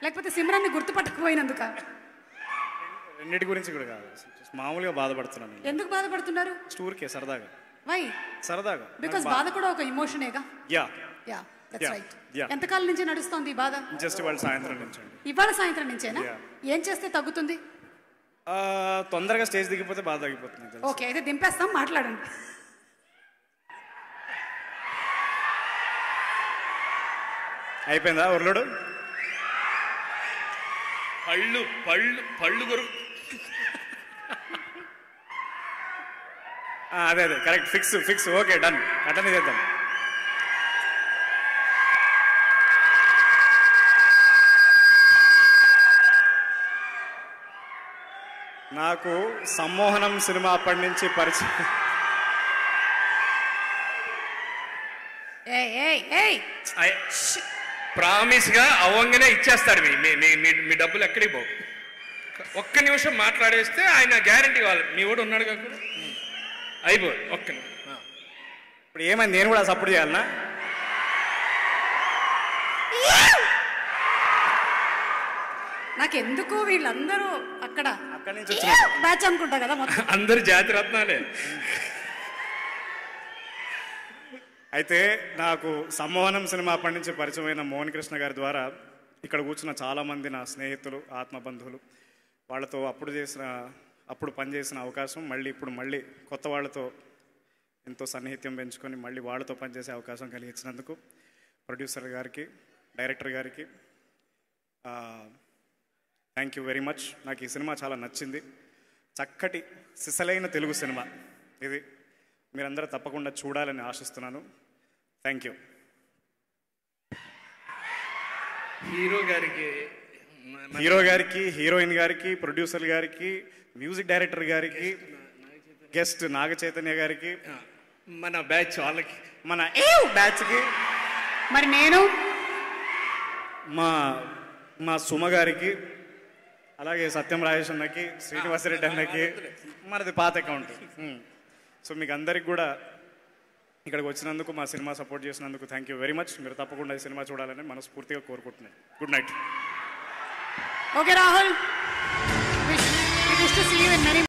లేకపోతే సిమ్రాన్ని గుర్తుపట్టకపోయినందుక రెండింటి గురించి కూడా కాదు Just మామూలుగా బాధపడుతున్నాను ఎందుకు బాధపడుతున్నారు స్టూర్కే సరదాగా వై సరదాగా బికాస్ బాధ కూడా ఒక ఇమోషనేగా yeah yeah that's Yeah, right yeah. ఎంతకాలం నుంచి నడుస్తోంది ఈ బాధ జస్ట్ ఇవాళ సాయంత్రం నుంచి అండి ఇవాళ సాయంత్రం నుంచేనా Yeah. ఏం చేస్తే తగ్గుతుంది ఆ, తొందరగా స్టేజ్ దిగిపోతే బాధ తగ్గిపోతుంది తెలుసు. ఓకే అయితే దింపేస్తాం మాట్లాడండి అయిపోయిందా ఉర్లుడు పళ్ళు పళ్ళు పళ్ళు కొరు ఆ, అదే అదే correct fix fix okay done అటనే చేద్దాం నాకు సమ్మోహనం సినిమా అప్పటి నుంచి పరిచయం ఏయ్ ఏయ్ ఏయ్ ప్రామిస్ గా అవ్వంగానే ఇచ్చేస్తారు మీ మీ- మీ మీ- మీ డబ్బులు ఎక్కడికి పోవు ఒక్క నిమిషం మాట్లాడేస్తే ఆయన గ్యారంటీ కావాలి మీ వాడు ఉన్నాడు కాకుండా అయిపో ఒక్క నిమిషం. ఆ. ఇప్పుడు ఏమైంది నేను కూడా సపోర్ట్ చేయాలనా నాకెందుకు వీళ్ళందరూ అక్కడ అక్కడి నుంచి వచ్చిన బ్యాచ్ అనుకుంటా కదా మొత్తం అందరు జాతి రత్నాలే అయితే నాకు సమ్మోహనం సినిమా అప్పటి నుంచి పరిచయమైన మోహన్ కృష్ణ గారి ద్వారా ఇక్కడ కూర్చున్న చాలామంది నా స్నేహితులు ఆత్మబంధువులు వాళ్ళతో అప్పుడు చేసిన అప్పుడు పనిచేసిన అవకాశం మళ్ళీ ఇప్పుడు మళ్ళీ కొత్త వాళ్ళతో ఎంతో సన్నిహిత్యం పెంచుకొని మళ్ళీ వాళ్ళతో పనిచేసే అవకాశం కలిగించినందుకు ప్రొడ్యూసర్ గారికి డైరెక్టర్ గారికి థ్యాంక్ యూ వెరీ మచ్ నాకు ఈ సినిమా చాలా నచ్చింది చక్కటి సిసలైన తెలుగు సినిమా ఇది మీరందరూ తప్పకుండా చూడాలని ఆశిస్తున్నాను థ్యాంక్ యూ హీరో గారికి మ- హీరో గారికి హీరోయిన్ గారికి ప్రొడ్యూసర్ గారికి మ్యూజిక్ డైరెక్టర్ గారికి గెస్ట్ నాగ చైతన్య గారికి మన బ్యాచ్ వాళ్ళకి మన ఏ బ్యాచ్కి మరి నేను మా మా సుమ గారికి అలాగే సత్యం రాజేష్ అన్నకి శ్రీనివాసరెడ్డి అన్నకి మనది పాత అకౌంట్ సో మీకు అందరికి కూడా ఇక్కడికి వచ్చినందుకు మా సినిమా సపోర్ట్ చేసినందుకు థ్యాంక్ యూ వెరీ మచ్ మీరు తప్పకుండా ఈ సినిమా చూడాలని మనస్ఫూర్తిగా కోరుకుంటున్నాను good night okay Rahul wish to see you in many